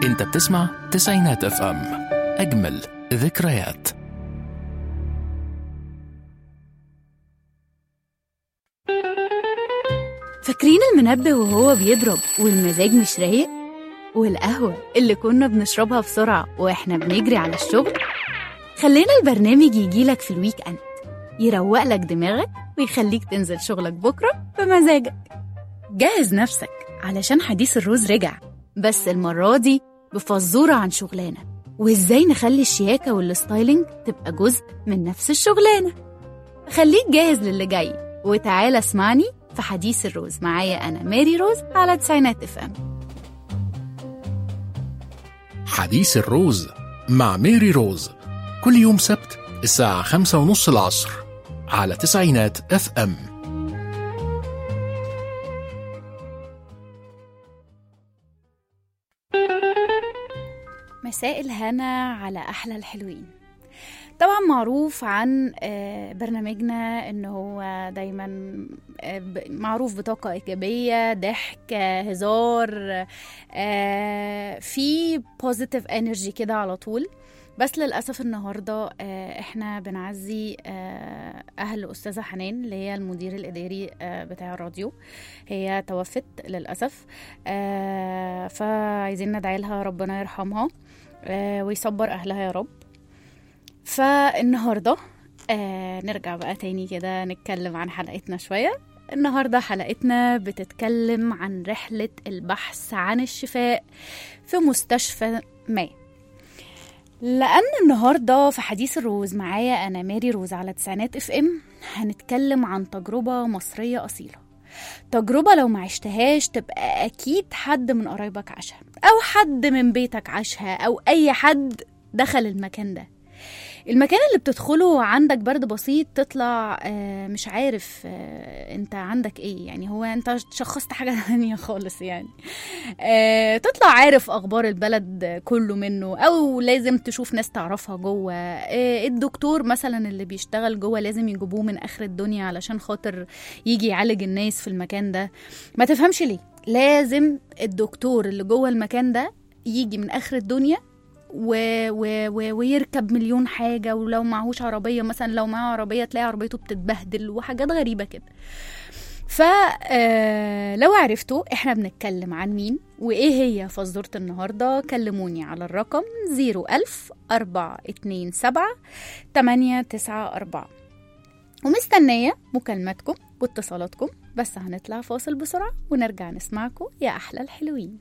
انت بتسمع تسعينات اف ام اجمل ذكريات فاكرين المنبه وهو بيضرب والمزاج مش رايق والقهوة اللي كنا بنشربها بسرعة واحنا بنجري على الشغل خلينا البرنامج يجيلك في الويك اند يروق لك دماغك ويخليك تنزل شغلك بكرة بمزاجك جهز نفسك علشان حديث الروز رجع بس المرة دي بفزورة عن شغلانة وازاي نخلي الشياكة والستايلينج تبقى جزء من نفس الشغلانة خليك جاهز للي جاي وتعالى اسمعني في حديث الروز معايا أنا ماري روز على تسعينات اف ام حديث الروز مع ميري روز كل يوم سبت الساعة خمسة ونص العصر على تسعينات اف ام مساء الهنا على أحلى الحلوين طبعا معروف عن آه، برنامجنا ان هو دايما آه، ب- معروف بطاقة إيجابية ضحك آه، هزار آه، في بوزيتيف انرجي كده على طول بس للأسف النهاردة آه، احنا بنعزي آه، أهل أستاذة حنان اللي هي المدير الإداري آه، بتاع الراديو هي توفت للأسف آه، فعايزين ندعي لها ربنا يرحمها آه، ويصبر أهلها يا رب فالنهاردة آه نرجع بقى تاني كده نتكلم عن حلقتنا شوية النهاردة حلقتنا بتتكلم عن رحلة البحث عن الشفاء في مستشفى ما لأن النهاردة في حديث الروز معايا أنا ماري روز على تسعينات اف ام هنتكلم عن تجربة مصرية أصيلة تجربة لو ما عشتهاش تبقى أكيد حد من قرايبك عاشها أو حد من بيتك عاشها أو أي حد دخل المكان ده المكان اللي بتدخله عندك برد بسيط تطلع آه، مش عارف آه، انت عندك ايه يعني هو انت شخصت حاجة تانية خالص يعني آه، تطلع عارف اخبار البلد كله منه او لازم تشوف ناس تعرفها جوه آه، الدكتور مثلا اللي بيشتغل جوه لازم يجيبوه من اخر الدنيا علشان خاطر يجي يعالج الناس في المكان ده ما تفهمش ليه لازم الدكتور اللي جوه المكان ده يجي من اخر الدنيا و... و... و... ويركب مليون حاجة ولو معهوش عربية مثلا لو معاه عربية تلاقي عربيته بتتبهدل وحاجات غريبة كده فلو عرفتوا احنا بنتكلم عن مين وايه هي فزورة النهاردة كلموني على الرقم 01000 427 894 ومستنية مكالماتكم واتصالاتكم بس هنطلع فاصل بسرعة ونرجع نسمعكم يا أحلى الحلوين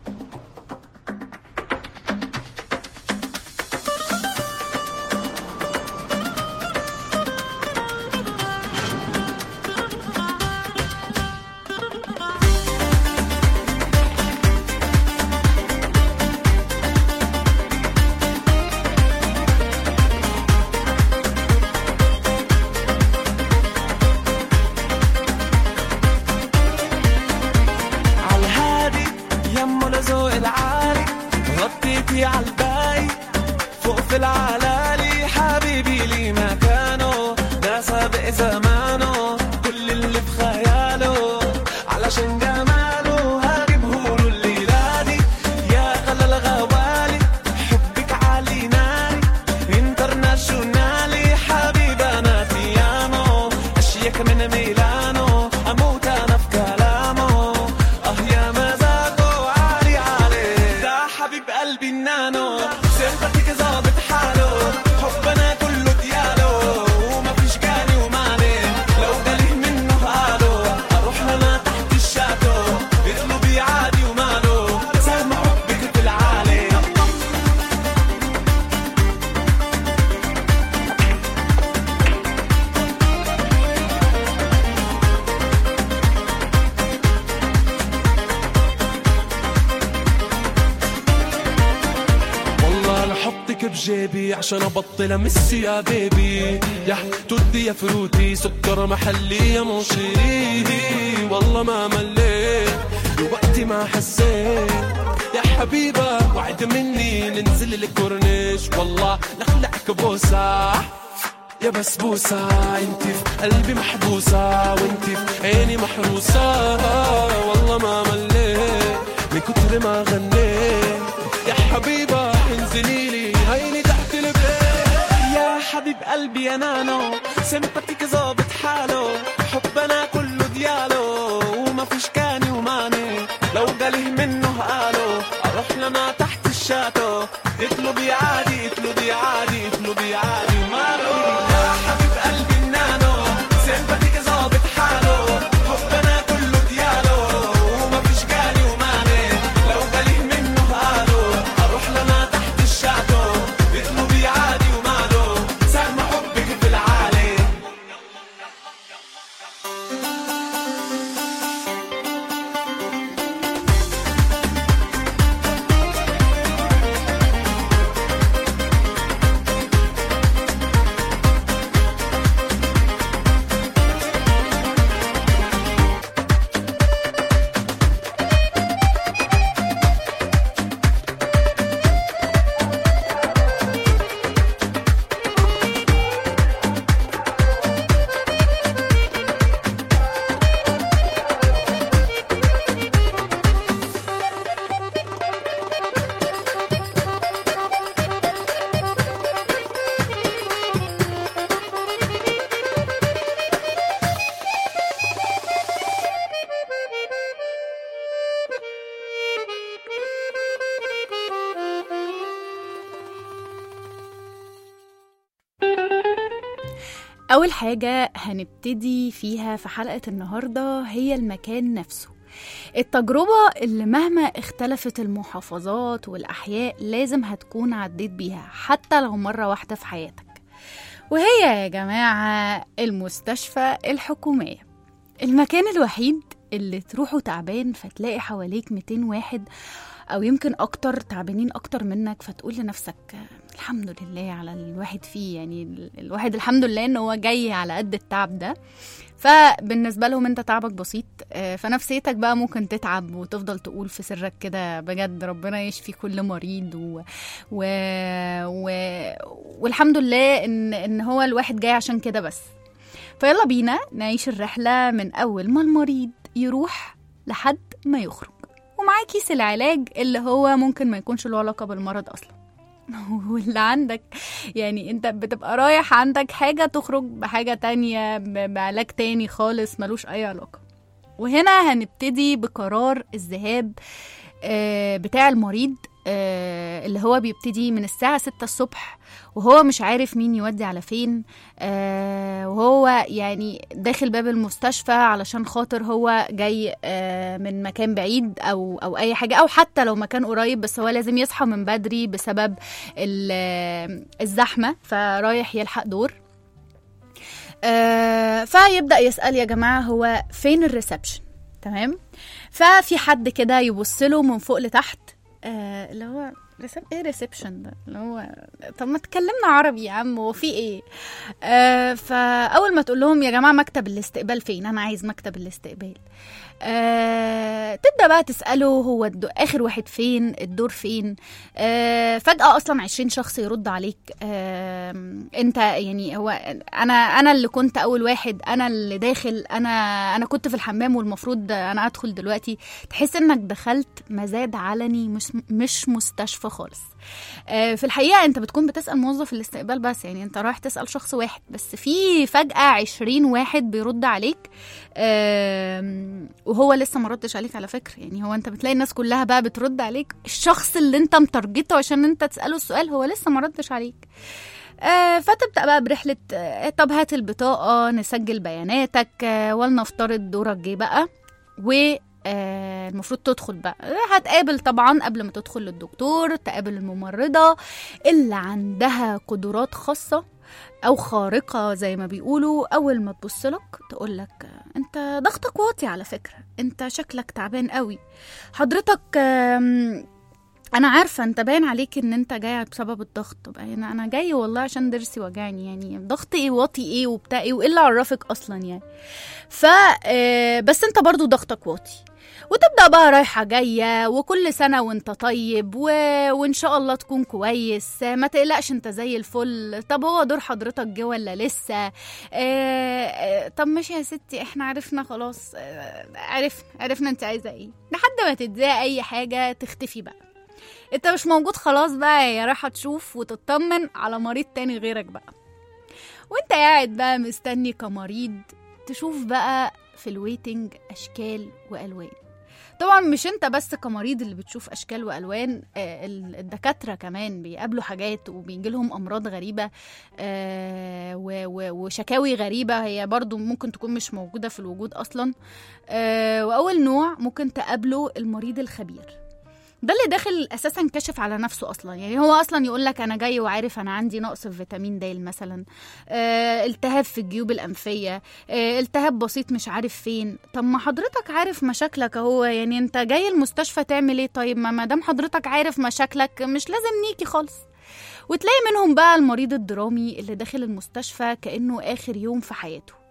عالهادي يمه لذوق العالي غطيتي عالباقي فوق في العلالي حبيبي لي مكانه ده سابق زمانه كل اللي في خياله علشان جماله هجيبهوله الليلة دي يا غلا الغوالي حبك عالي ناري انترناشونالي حبيبي انا تيامو اشيك من ميلانو اموت انا في كلامه اه يا مزاجه عالي عليه ده حبيب قلبي النانو سيرتك ظابط حاله حبنا كله دياله ومفيش جاني ومعني لو جالي منه قاله اروح لنا تحت الشاتو اطلبي عادي وماله سامع حبك في العالي والله لحطك بجيبي عشان ابطل امس يا بيبي يا تودي يا فروتي سكر محلي يا مشيري والله ما مليت وقتي ما حسيت يا حبيبة وعد مني ننزل الكورنيش والله نخلعك بوسة يا بسبوسة انت في قلبي محبوسة وانت في عيني محروسة والله ما مليت من كتر ما غنيت يا خدني لي هيني تحت البيت يا حبيب قلبي يا نانو سمباتيك ظابط حاله حبنا كله دياله وما فيش كاني وماني لو قاله منه قالوا اروح لنا تحت الشاتو اطلبي عادي اطلبي عادي اطلبي عادي وماله يا حبيب قلبي النانو سمباتيك ظابط حاله حبنا كله دياله وما فيش كاني وماني لو قاله منه قالوا اروح لنا تحت الشاتو اطلبي عادي وماله سهم حبك في العالي أول حاجة هنبتدي فيها في حلقة النهاردة هي المكان نفسه التجربة اللي مهما اختلفت المحافظات والأحياء لازم هتكون عديت بيها حتى لو مرة واحدة في حياتك وهي يا جماعة المستشفى الحكومية المكان الوحيد اللي تروحوا تعبان فتلاقي حواليك 200 واحد أو يمكن أكتر تعبانين أكتر منك فتقول لنفسك آه، الحمد لله على الواحد فيه يعني ال- الواحد الحمد لله إن هو جاي على قد التعب ده فبالنسبة لهم انت تعبك بسيط آه، فنفسيتك بقى ممكن تتعب وتفضل تقول في سرك كده بجد ربنا يشفي كل مريض و... و... و... والحمد لله ان ان هو الواحد جاي عشان كده بس فيلا بينا نعيش الرحلة من أول ما المريض يروح لحد ما يخرج ومعاه كيس العلاج اللي هو ممكن ما يكونش له علاقة بالمرض أصلا واللي عندك يعني انت بتبقى رايح عندك حاجة تخرج بحاجة تانية ب- بعلاج تاني خالص ملوش أي علاقة وهنا هنبتدي بقرار الذهاب آه، بتاع المريض آه، اللي هو بيبتدي من الساعة 6 الصبح وهو مش عارف مين يودي على فين آه، وهو يعني داخل باب المستشفى علشان خاطر هو جاي آه، من مكان بعيد او او اي حاجه او حتى لو مكان قريب بس هو لازم يصحى من بدري بسبب ال- آه، الزحمه فرايح يلحق دور آه، فيبدا يسال يا جماعه هو فين الريسبشن تمام ففي حد كده يبص له من فوق لتحت آه، اللي هو ريسب... ايه ريسبشن ده اللي هو طب ما تكلمنا عربي يا عم هو في ايه آه فاول ما تقول لهم يا جماعه مكتب الاستقبال فين انا عايز مكتب الاستقبال آه تبدا بقى تساله هو الدو... اخر واحد فين الدور فين آه فجاه اصلا 20 شخص يرد عليك آه انت يعني هو انا انا اللي كنت اول واحد انا اللي داخل انا انا كنت في الحمام والمفروض انا ادخل دلوقتي تحس انك دخلت مزاد علني مش مش مستشفى خالص آه، في الحقيقه انت بتكون بتسال موظف الاستقبال بس يعني انت رايح تسال شخص واحد بس في فجاه 20 واحد بيرد عليك آم، وهو لسه ما ردش عليك على فكره يعني هو انت بتلاقي الناس كلها بقى بترد عليك الشخص اللي انت مترجته عشان انت تساله السؤال هو لسه ما ردش عليك آه، فتبدا بقى برحله آه، طب هات البطاقه نسجل بياناتك آه، ولنفترض دورك جه بقى و آه، المفروض تدخل بقى هتقابل طبعا قبل ما تدخل للدكتور تقابل الممرضة اللي عندها قدرات خاصة أو خارقة زي ما بيقولوا أول ما تبص لك تقول لك أنت ضغطك واطي على فكرة أنت شكلك تعبان قوي حضرتك آم، انا عارفه انت باين عليك ان انت جاي بسبب الضغط طب انا انا جاي والله عشان ضرسي وجعني يعني ضغط ايه واطي ايه وبتاع ايه وايه اللي عرفك اصلا يعني ف آه، بس انت برضو ضغطك واطي وتبدا بقى رايحه جايه وكل سنه وانت طيب و... وان شاء الله تكون كويس ما تقلقش انت زي الفل طب هو دور حضرتك جه ولا لسه آه... آه... طب ماشي يا ستي احنا عرفنا خلاص آه... عرفنا عرفنا انت عايزه ايه لحد ما تديها اي حاجه تختفي بقى انت مش موجود خلاص بقى هي رايحه تشوف وتطمن على مريض تاني غيرك بقى وانت قاعد بقى مستني كمريض تشوف بقى في الويتنج اشكال والوان طبعا مش انت بس كمريض اللي بتشوف اشكال والوان آه، ال- الدكاتره كمان بيقابلوا حاجات وبيجي لهم امراض غريبه آه، و- و- وشكاوي غريبه هي برضو ممكن تكون مش موجوده في الوجود اصلا آه، واول نوع ممكن تقابله المريض الخبير ده اللي داخل اساسا كشف على نفسه اصلا يعني هو اصلا يقول لك انا جاي وعارف انا عندي نقص في فيتامين د مثلا آه، التهاب في الجيوب الانفيه آه، التهاب بسيط مش عارف فين طب ما حضرتك عارف مشاكلك اهو يعني انت جاي المستشفى تعمل ايه طيب ما ما دام حضرتك عارف مشاكلك مش لازم نيجي خالص وتلاقي منهم بقى المريض الدرامي اللي داخل المستشفى كانه اخر يوم في حياته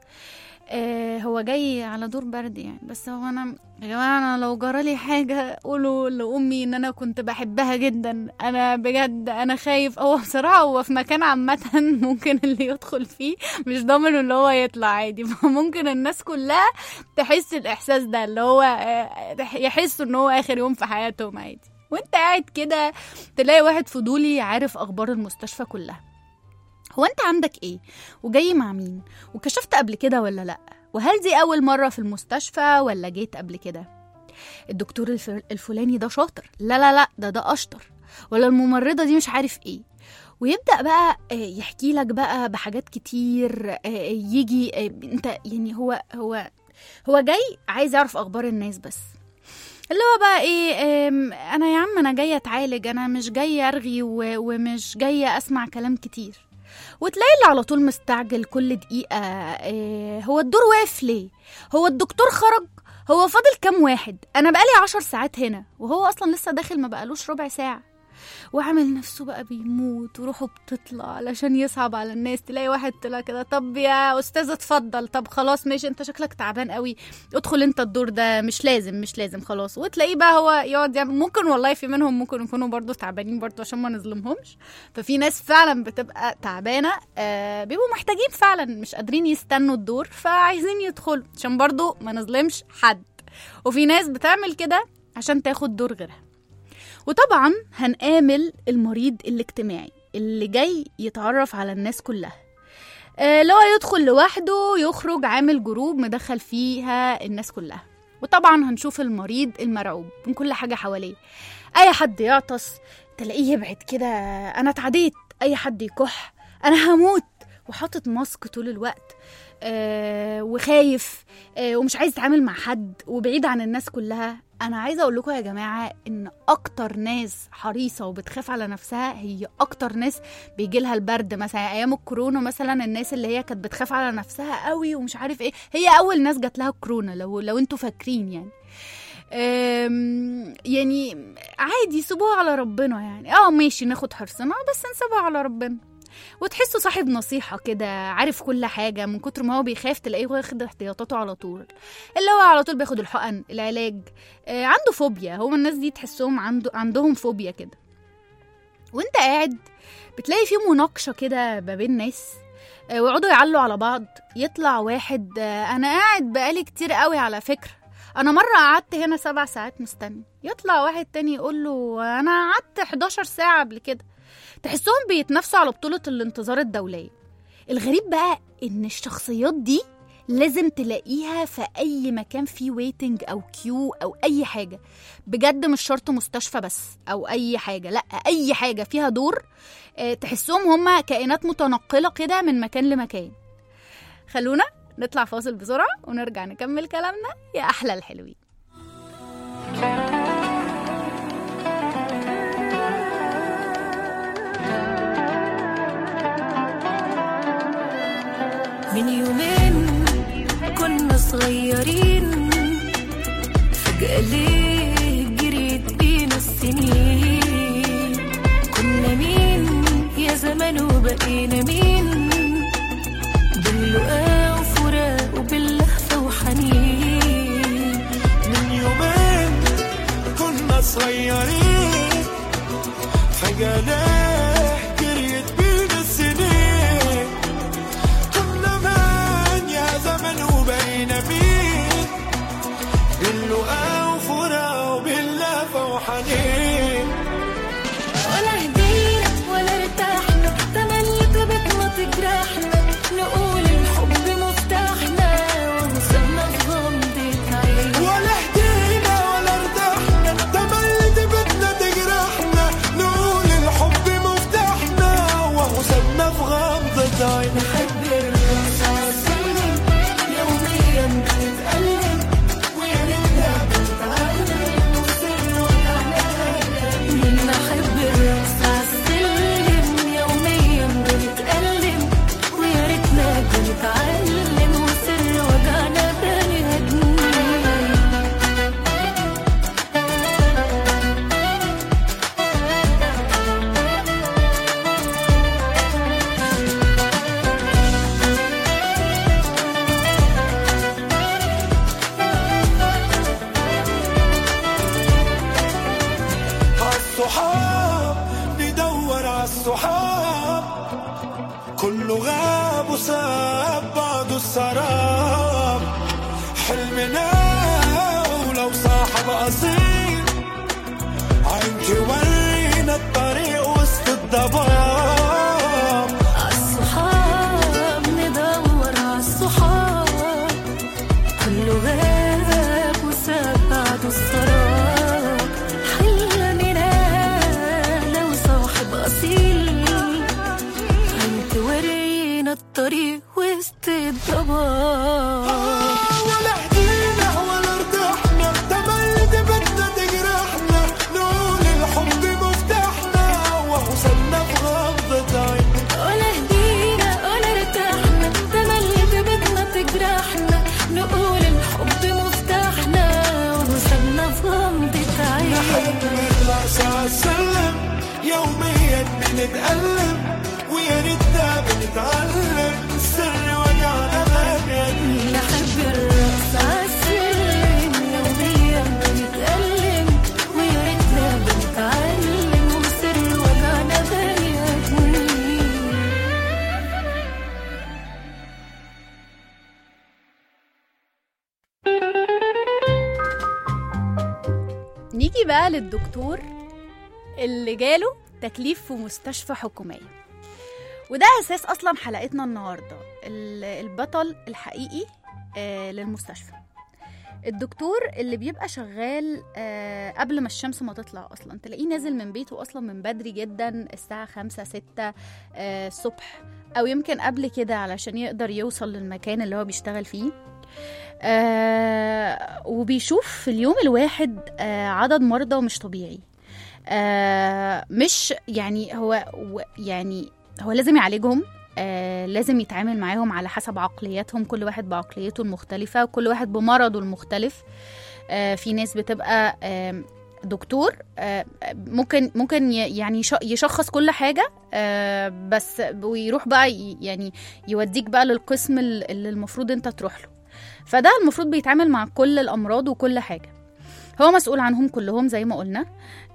آه هو جاي على دور برد يعني بس هو انا يا جماعه انا لو جرالي حاجه قولوا لامي ان انا كنت بحبها جدا انا بجد انا خايف هو بصراحه هو في مكان عامه ممكن اللي يدخل فيه مش ضامن اللي هو يطلع عادي فممكن الناس كلها تحس الاحساس ده اللي هو آه، يحسوا ان هو اخر يوم في حياتهم عادي وانت قاعد كده تلاقي واحد فضولي عارف اخبار المستشفى كلها هو انت عندك ايه وجاي مع مين وكشفت قبل كده ولا لا وهل دي اول مره في المستشفى ولا جيت قبل كده الدكتور الف- الفلاني ده شاطر لا لا لا ده ده اشطر ولا الممرضه دي مش عارف ايه ويبدا بقى آه، يحكي لك بقى بحاجات كتير آه، يجي آه، انت يعني هو هو هو جاي عايز يعرف اخبار الناس بس اللي هو بقى ايه آم، انا يا عم انا جايه اتعالج انا مش جايه ارغي و- ومش جايه اسمع كلام كتير وتلاقي اللي على طول مستعجل كل دقيقة إيه هو الدور واقف ليه؟ هو الدكتور خرج؟ هو فاضل كام واحد؟ أنا بقالي عشر ساعات هنا وهو أصلا لسه داخل ما بقالوش ربع ساعة وعامل نفسه بقى بيموت وروحه بتطلع علشان يصعب على الناس تلاقي واحد طلع كده طب يا استاذ اتفضل طب خلاص ماشي انت شكلك تعبان قوي ادخل انت الدور ده مش لازم مش لازم خلاص وتلاقيه بقى هو يقعد يعمل ممكن والله في منهم ممكن يكونوا برضو تعبانين برضو عشان ما نظلمهمش ففي ناس فعلا بتبقى تعبانه آه بيبقوا محتاجين فعلا مش قادرين يستنوا الدور فعايزين يدخلوا عشان برضو ما نظلمش حد وفي ناس بتعمل كده عشان تاخد دور غيرها وطبعا هنقامل المريض الاجتماعي اللي جاي يتعرف على الناس كلها آه لو يدخل لوحده يخرج عامل جروب مدخل فيها الناس كلها وطبعا هنشوف المريض المرعوب من كل حاجة حواليه أي حد يعطس تلاقيه يبعد كده أنا اتعديت أي حد يكح أنا هموت وحاطط ماسك طول الوقت آه وخايف آه ومش عايز يتعامل مع حد وبعيد عن الناس كلها انا عايزه اقول لكم يا جماعه ان اكتر ناس حريصه وبتخاف على نفسها هي اكتر ناس بيجي لها البرد مثلا ايام الكورونا مثلا الناس اللي هي كانت بتخاف على نفسها قوي ومش عارف ايه هي اول ناس جات لها الكورونا لو لو انتوا فاكرين يعني أم، يعني عادي سيبوها على ربنا يعني اه ماشي ناخد حرصنا بس نسيبها على ربنا وتحسه صاحب نصيحة كده عارف كل حاجة من كتر ما هو بيخاف تلاقيه واخد احتياطاته على طول اللي هو على طول بياخد الحقن العلاج آه عنده فوبيا هو الناس دي تحسهم عنده عندهم فوبيا كده وانت قاعد بتلاقي في مناقشة كده ما بين ناس آه، ويقعدوا يعلوا على بعض يطلع واحد آه، انا قاعد بقالي كتير قوي على فكرة انا مرة قعدت هنا سبع ساعات مستني يطلع واحد تاني يقول له انا قعدت 11 ساعة قبل كده تحسهم بيتنافسوا على بطولة الانتظار الدولية الغريب بقى ان الشخصيات دي لازم تلاقيها في اي مكان فيه ويتنج او كيو او اي حاجه بجد مش شرط مستشفى بس او اي حاجه لا اي حاجه فيها دور آه، تحسهم هما كائنات متنقله كده من مكان لمكان خلونا نطلع فاصل بسرعه ونرجع نكمل كلامنا يا احلى الحلوين من يومين كنا صغيرين فجأة ليه جريت بينا السنين كنا مين يا زمان وبقينا مين باللقاء وفراق وباللهفة وحنين من يومين كنا صغيرين فجأة ليه جريت بينا السنين كنا من يا زمن وبقينا مين اللقاء وفراق وباللهفة وحنين كله غاب وساب بعده السراب حلمنا ولو صاحب أصيل عين تورينا الطريق وسط الضباب عالصحاب ندور عالصحاب كله غاب وساب بعده السراب حلمنا لو صاحب أصيل انت ورينا الطريق وسط الضباب ولا هدينا ولا ارتحنا تملت بدنا تجرحنا نقول الحب مفتاحنا وهو سابنا في غمضة عين ولا هدينا ولا ارتحنا تملت بدنا تجرحنا نقول الحب مفتاحنا ووصلنا في غمضة عين نطلع ساعة سلم يوميا بنتألم ويا ريتنا بنتعلم سر وجعنا ما بيدنا نحب الرقص عالسلم يوميا بنتألم ويا ريتنا بنتعلم وسر وجعنا بني آدمين نيجي بقى للدكتور اللي جاله تكليف في مستشفى حكومية وده أساس أصلا حلقتنا النهاردة ال- البطل الحقيقي آه، للمستشفى الدكتور اللي بيبقى شغال آه، قبل ما الشمس ما تطلع أصلا تلاقيه نازل من بيته أصلا من بدري جدا الساعة خمسة ستة آه، الصبح أو يمكن قبل كده علشان يقدر يوصل للمكان اللي هو بيشتغل فيه آه وبيشوف في اليوم الواحد آه عدد مرضى مش طبيعي آه مش يعني هو و- يعني هو لازم يعالجهم آه لازم يتعامل معاهم على حسب عقلياتهم كل واحد بعقليته المختلفة وكل واحد بمرضه المختلف آه في ناس بتبقى آه دكتور آه ممكن ممكن ي- يعني يش- يشخص كل حاجة آه بس ويروح بقى ي- يعني يوديك بقى للقسم ال- اللي المفروض انت تروح له فده المفروض بيتعامل مع كل الامراض وكل حاجه هو مسؤول عنهم كلهم زي ما قلنا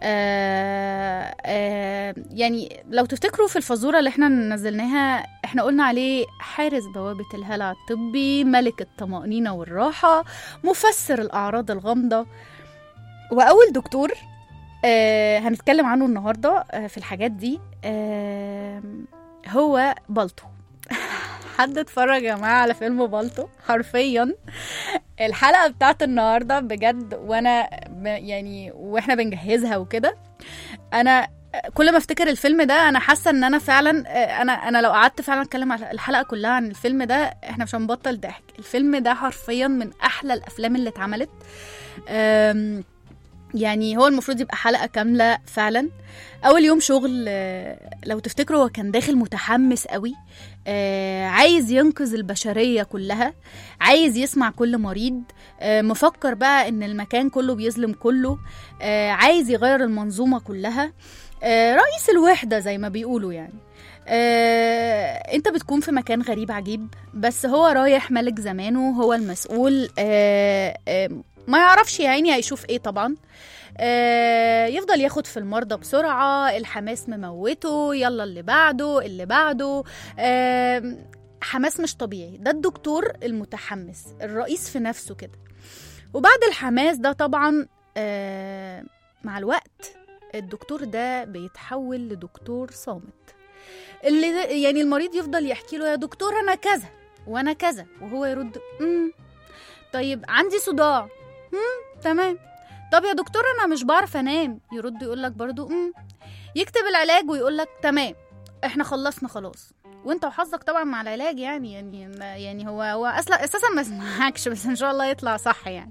آه آه يعني لو تفتكروا في الفزوره اللي احنا نزلناها احنا قلنا عليه حارس بوابه الهلع الطبي ملك الطمانينه والراحه مفسر الاعراض الغامضه واول دكتور آه هنتكلم عنه النهارده آه في الحاجات دي آه هو بالطو حد اتفرج يا جماعه على فيلم بالطو حرفيا الحلقه بتاعت النهارده بجد وانا ب- يعني واحنا بنجهزها وكده انا كل ما افتكر الفيلم ده انا حاسه ان انا فعلا انا انا لو قعدت فعلا اتكلم على الحلقه كلها عن الفيلم ده احنا مش هنبطل ضحك الفيلم ده حرفيا من احلى الافلام اللي اتعملت أم، يعني هو المفروض يبقى حلقه كامله فعلا اول يوم شغل آه، لو تفتكروا هو كان داخل متحمس قوي آه، عايز ينقذ البشريه كلها عايز يسمع كل مريض آه، مفكر بقى ان المكان كله بيظلم كله آه، عايز يغير المنظومه كلها آه، رئيس الوحده زي ما بيقولوا يعني آه، انت بتكون في مكان غريب عجيب بس هو رايح ملك زمانه هو المسؤول آه، آه، ما يعرفش يا عيني هيشوف ايه طبعا آه، يفضل ياخد في المرضى بسرعة الحماس مموته يلا اللي بعده اللي بعده آه، حماس مش طبيعي ده الدكتور المتحمس الرئيس في نفسه كده وبعد الحماس ده طبعا آه، مع الوقت الدكتور ده بيتحول لدكتور صامت اللي ده- يعني المريض يفضل يحكي له يا دكتور انا كذا وانا كذا وهو يرد امم طيب عندي صداع امم تمام طب يا دكتور انا مش بعرف انام يرد يقول لك برضو امم يكتب العلاج ويقول لك تمام احنا خلصنا خلاص وانت وحظك طبعا مع العلاج يعني يعني ما- يعني هو هو اصلا اساسا ما سمعكش بس ان شاء الله يطلع صح يعني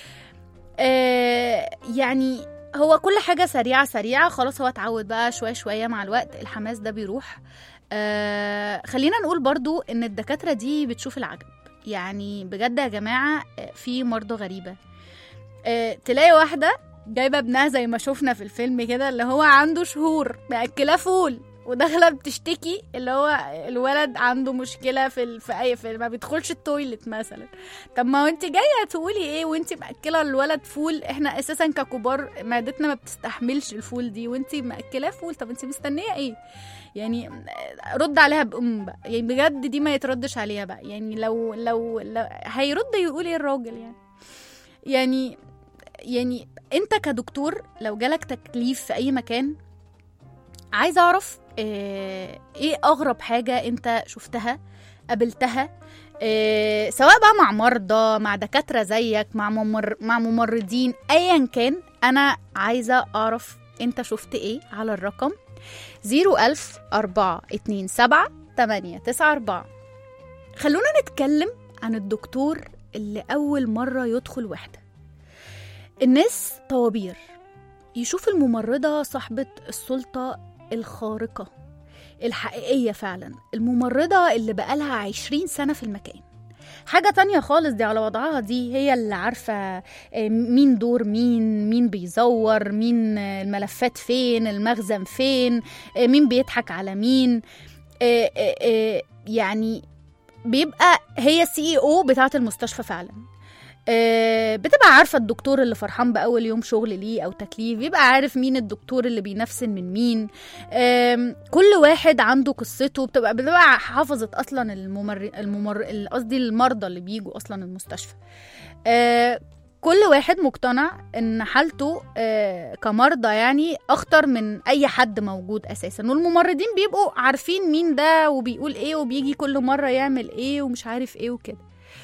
آه يعني هو كل حاجه سريعه سريعه خلاص هو اتعود بقى شويه شويه مع الوقت الحماس ده بيروح آه خلينا نقول برضو ان الدكاتره دي بتشوف العجب يعني بجد يا جماعه آه، في مرضى غريبه آه تلاقي واحده جايبه ابنها زي ما شفنا في الفيلم كده اللي هو عنده شهور مأكلاه فول وداخله بتشتكي اللي هو الولد عنده مشكله في ال... في اي في ما بيدخلش التويلت مثلا طب ما هو انت جايه تقولي ايه وانت مأكله الولد فول احنا اساسا ككبار معدتنا ما بتستحملش الفول دي وانت مأكلاه فول طب انت مستنيه ايه يعني رد عليها بأم بقى يعني بجد دي ما يتردش عليها بقى يعني لو لو, لو هيرد يقول ايه الراجل يعني يعني يعني انت كدكتور لو جالك تكليف في اي مكان عايزه اعرف اه ايه اغرب حاجه انت شفتها قابلتها اه سواء بقى مع مرضى مع دكاتره زيك مع ممر مع ممرضين ايا كان انا عايزه اعرف انت شفت ايه على الرقم 01000 427 894 خلونا نتكلم عن الدكتور اللي أول مرة يدخل وحدة الناس طوابير يشوف الممرضة صاحبة السلطة الخارقة الحقيقية فعلا الممرضة اللي بقالها عشرين سنة في المكان حاجة تانية خالص دي على وضعها دي هي اللي عارفة آه، مين دور مين مين بيزور مين آه، الملفات فين المخزن فين آه، مين بيضحك على مين آه، آه، آه، يعني بيبقى هي السي او بتاعة المستشفى فعلا آه، بتبقى عارفة الدكتور اللي فرحان بأول يوم شغل ليه أو تكليف بيبقى عارف مين الدكتور اللي بينفسن من مين آم، كل واحد عنده قصته بتبقى بتبقى حافظت أصلا الممر الممر قصدي المرضى اللي بيجوا أصلا المستشفى آه، كل واحد مقتنع ان حالته آه، كمرضى يعني اخطر من اي حد موجود اساسا والممرضين بيبقوا عارفين مين ده وبيقول ايه وبيجي كل مره يعمل ايه ومش عارف ايه وكده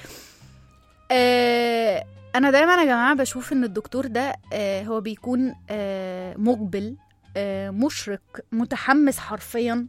آه، انا دايما يا جماعه بشوف ان الدكتور ده آه، هو بيكون آه، مقبل آه، مشرق متحمس حرفيا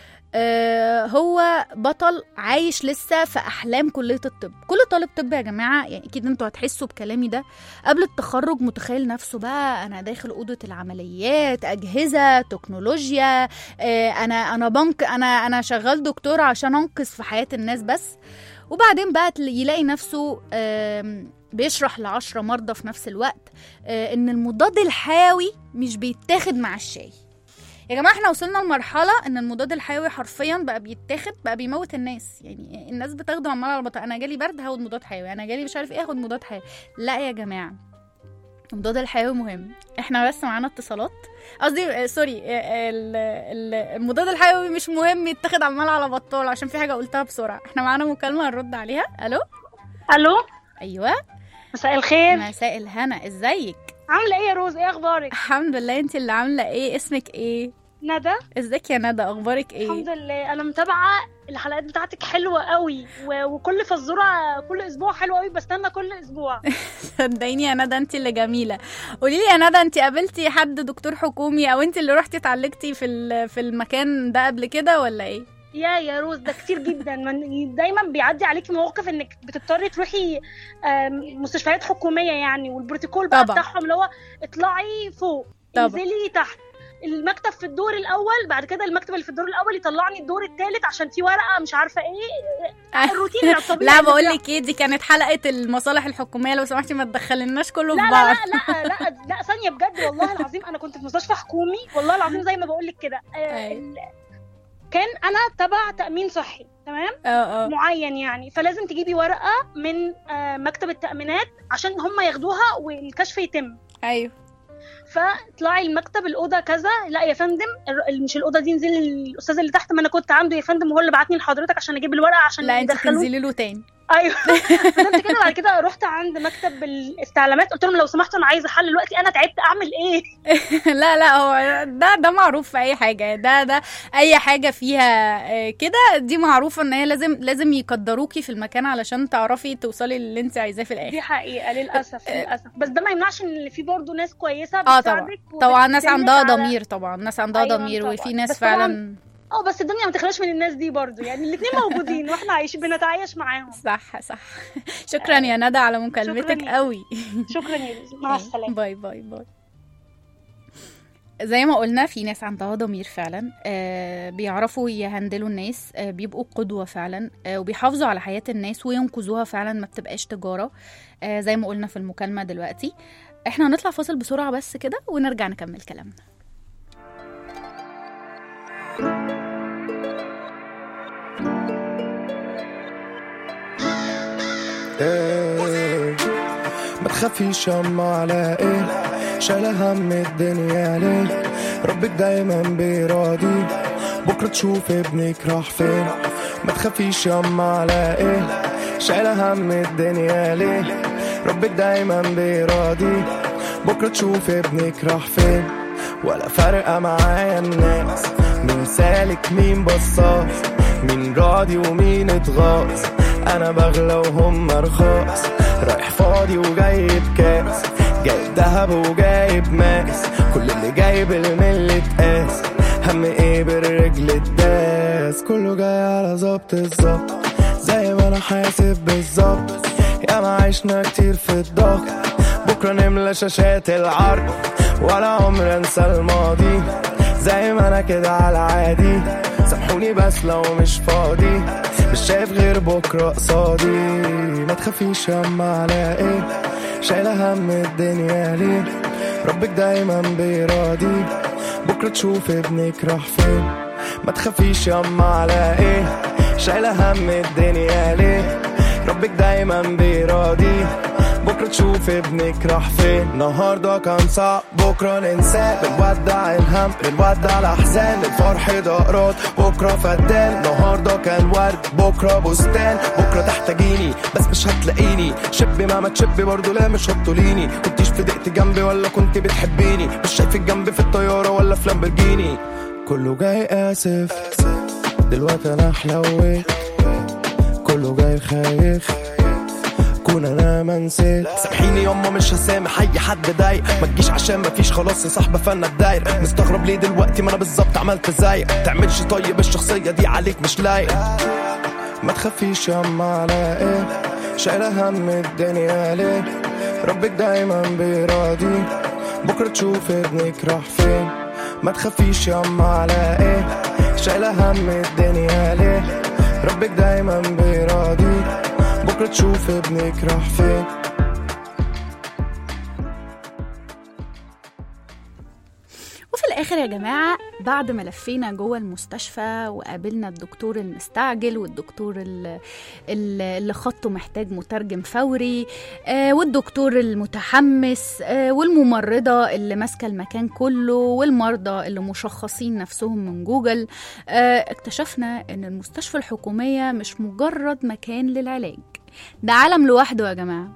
آه، هو بطل عايش لسه في احلام كليه الطب كل طالب طب يا جماعه يعني اكيد انتوا هتحسوا بكلامي ده قبل التخرج متخيل نفسه بقى انا داخل اوضه العمليات اجهزه تكنولوجيا آه، انا انا بنك انا انا شغال دكتور عشان انقذ في حياه الناس بس وبعدين بقى تل- يلاقي نفسه آم، بيشرح لعشرة مرضى في نفس الوقت آه، ان المضاد الحيوي مش بيتاخد مع الشاي يا جماعه احنا وصلنا لمرحله ان المضاد الحيوي حرفيا بقى بيتاخد بقى بيموت الناس يعني الناس بتاخده عمال على بطال انا جالي برد هاخد مضاد حيوي انا جالي مش عارف ايه هاخد مضاد حيوي لا يا جماعه المضاد الحيوي مهم احنا بس معانا اتصالات قصدي آه، سوري آه، ال- ال- المضاد الحيوي مش مهم يتاخد عمال على بطال عشان في حاجه قلتها بسرعه احنا معانا مكالمه هنرد عليها الو الو ايوه مساء الخير مساء الهنا ازيك عامله ايه يا روز ايه اخبارك الحمد لله انت اللي عامله ايه اسمك ايه ندى ازيك يا ندى اخبارك ايه الحمد لله انا متابعه الحلقات بتاعتك حلوه قوي و... وكل فزوره كل اسبوع حلوه قوي بستنى كل اسبوع صدقيني يا ندى انت اللي جميله قولي لي يا ندى انت قابلتي حد دكتور حكومي او انت اللي رحتي اتعالجتي في ال- في المكان ده قبل كده ولا ايه يا يا روز ده كتير جدا من دايما بيعدي عليكي مواقف انك بتضطري تروحي آم، مستشفيات حكوميه يعني والبروتوكول بقى طبعا. بتاعهم اللي هو اطلعي فوق طبعا. انزلي تحت المكتب في الدور الاول بعد كده المكتب اللي في الدور الاول يطلعني الدور الثالث عشان في ورقه مش عارفه ايه الروتين الطبيعي لا اللي بقول بيحصل. لك ايه دي كانت حلقه المصالح الحكوميه لو سمحتي ما تدخلناش كله لا في لا بعض لا لا لا لا ثانيه بجد والله العظيم انا كنت في مستشفى حكومي والله العظيم زي ما بقول لك كده آه، أي. ال- كان انا تبع تامين صحي تمام اه اه معين يعني فلازم تجيبي ورقه من آه، مكتب التامينات عشان هم ياخدوها والكشف يتم ايوه فاطلعي المكتب الاوضه كذا لا يا فندم الر- مش الاوضه دي انزلي الاستاذ اللي تحت ما انا كنت عنده يا فندم وهو اللي بعتني لحضرتك عشان اجيب الورقه عشان لا انت يدخلوني تنزلي له تاني ايوه فضلت كده بعد كده رحت عند مكتب الاستعلامات قلت لهم لو سمحتوا انا عايزه حل دلوقتي انا تعبت اعمل ايه لا لا هو ده ده معروف في اي حاجه ده ده اي حاجه فيها آه، كده دي معروفه ان هي لازم لازم يقدروكي في المكان علشان تعرفي توصلي للي انت عايزاه في الاخر دي حقيقه للاسف للاسف بس ده ما يمنعش ان في برضه ناس كويسه اه طبعا بتساعدك طبعا ناس وبتسند عندها على- ضمير طبعا ناس عندها أيوة ضمير طبعاً. وفي ناس بس طبعاً فعلا اه بس الدنيا ما تخلاش من الناس دي برضه يعني الاثنين موجودين واحنا عايشين بنتعايش معاهم صح صح شكرا يا ندى على مكالمتك شكراً. قوي شكرا يا لوز مع السلامه باي باي باي زي ما قلنا في ناس عندها ضمير فعلا آه بيعرفوا يهندلوا الناس آه بيبقوا قدوة فعلا آه وبيحافظوا على حياة الناس وينقذوها فعلا ما بتبقاش تجارة آه زي ما قلنا في المكالمة دلوقتي احنا هنطلع فاصل بسرعة بس كده ونرجع نكمل كلامنا إيه. ما تخافيش يما على ايه شايلة هم الدنيا ليه ربك دايما بيراضي بكرة تشوف ابنك راح فين ما تخافيش يما على ايه شايلة هم الدنيا ليه ربك دايما بيراضي بكرة تشوف ابنك راح فين ولا فارقة معايا الناس مين سالك مين بصاص مين راضي ومين اتغاظ انا بغلى وهم رخاص رايح فاضي وجايب كاس جايب دهب وجايب ماس كل اللي جايب الملة قاس هم ايه بالرجل الداس كله جاي على ظبط الظبط زي ما انا حاسب بالظبط يا ما عشنا كتير في الضغط بكرة نملى شاشات العرض ولا عمر انسى الماضي زي ما انا كده على عادي سامحوني بس لو مش فاضي مش شايف غير بكرة قصادي ما تخافيش ياما على ايه شايلة هم الدنيا ليه ربك دايما بيراضي بكرة تشوف ابنك راح فين ما تخافيش ياما على ايه شايلة هم الدنيا ليه ربك دايما بيراضي بكرة تشوف ابنك راح فين النهاردة كان صعب بكرة ننساه بنودع الهم بنودع الأحزان الفرح دقرات بكرة فدان النهاردة كان ورد بكرة بستان بكرة تحتاجيني بس مش هتلاقيني شبي ما ما تشبي برضه لا مش هتطوليني كنتيش في دقت جنبي ولا كنت بتحبيني مش شايفك جنبي في الطيارة ولا في لامبرجيني كله جاي آسف دلوقتي أنا حلويت كله جاي خايف كون انا ما نسيت سامحيني يما مش هسامح اي حد ضايق ما تجيش عشان ما فيش خلاص يا صاحبه فانا الداير مستغرب ليه دلوقتي ما انا بالظبط عملت زيك تعملش طيب الشخصيه دي عليك مش لايق ما تخافيش يما على ايه شايله هم الدنيا ليه ربك دايما بيراضي بكره تشوف ابنك راح فين ما تخافيش يما على ايه شايله هم الدنيا ليه ربك دايما بيراضي بكرة تشوف ابنك راح فين وفي الآخر يا جماعة بعد ما لفينا جوه المستشفى وقابلنا الدكتور المستعجل والدكتور ال- ال- اللي خطه محتاج مترجم فوري آه، والدكتور المتحمس آه، والممرضة اللي ماسكة المكان كله والمرضى اللي مشخصين نفسهم من جوجل آه، اكتشفنا ان المستشفى الحكومية مش مجرد مكان للعلاج ده عالم لوحده يا جماعة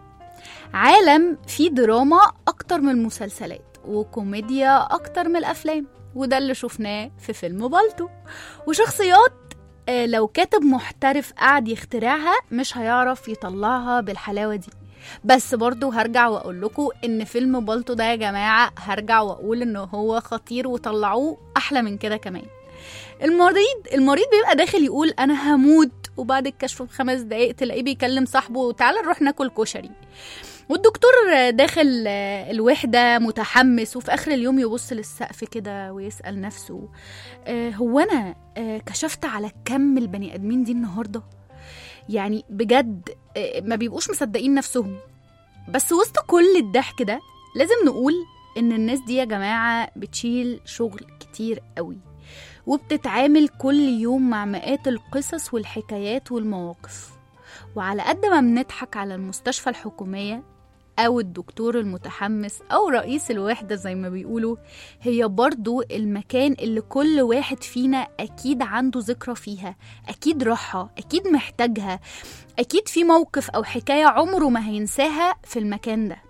عالم فيه دراما أكتر من المسلسلات وكوميديا أكتر من الأفلام وده اللي شفناه في فيلم بالطو وشخصيات آه، لو كاتب محترف قاعد يخترعها مش هيعرف يطلعها بالحلاوة دي بس برضو هرجع واقول لكم ان فيلم بالطو ده يا جماعة هرجع واقول ان هو خطير وطلعوه احلى من كده كمان المريض المريض بيبقى داخل يقول انا هموت وبعد الكشف بخمس دقايق تلاقيه بيكلم صاحبه تعالى نروح ناكل كشري والدكتور داخل آه، الوحدة متحمس وفي آخر اليوم يبص للسقف كده ويسأل نفسه آه، هو أنا آه، كشفت على كم البني آدمين دي النهاردة يعني بجد آه، ما بيبقوش مصدقين نفسهم بس وسط كل الضحك ده لازم نقول إن الناس دي يا جماعة بتشيل شغل كتير قوي وبتتعامل كل يوم مع مئات القصص والحكايات والمواقف وعلى قد ما بنضحك على المستشفى الحكومية أو الدكتور المتحمس أو رئيس الوحدة زي ما بيقولوا هي برضو المكان اللي كل واحد فينا أكيد عنده ذكرى فيها أكيد راحها أكيد محتاجها أكيد في موقف أو حكاية عمره ما هينساها في المكان ده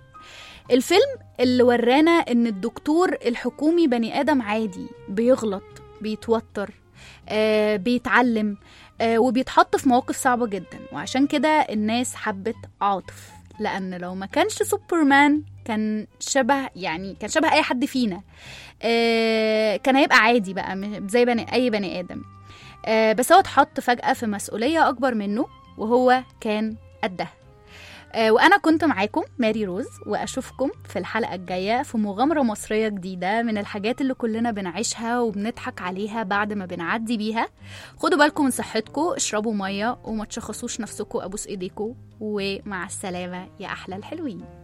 الفيلم اللي ورانا ان الدكتور الحكومي بني ادم عادي بيغلط بيتوتر آه بيتعلم آه وبيتحط في مواقف صعبة جدا وعشان كده الناس حبت عاطف لأن لو ما كانش سوبرمان كان شبه يعني كان شبه أي حد فينا آه كان هيبقى عادي بقى م- زي بني أي بني آدم آه بس هو اتحط فجأة في مسؤولية أكبر منه وهو كان قدها آه، وأنا كنت معاكم ماري روز وأشوفكم في الحلقة الجاية في مغامرة مصرية جديدة من الحاجات اللي كلنا بنعيشها وبنضحك عليها بعد ما بنعدي بيها خدوا بالكم من صحتكم اشربوا مية وما تشخصوش نفسكم أبوس إيديكم ومع السلامة يا أحلى الحلوين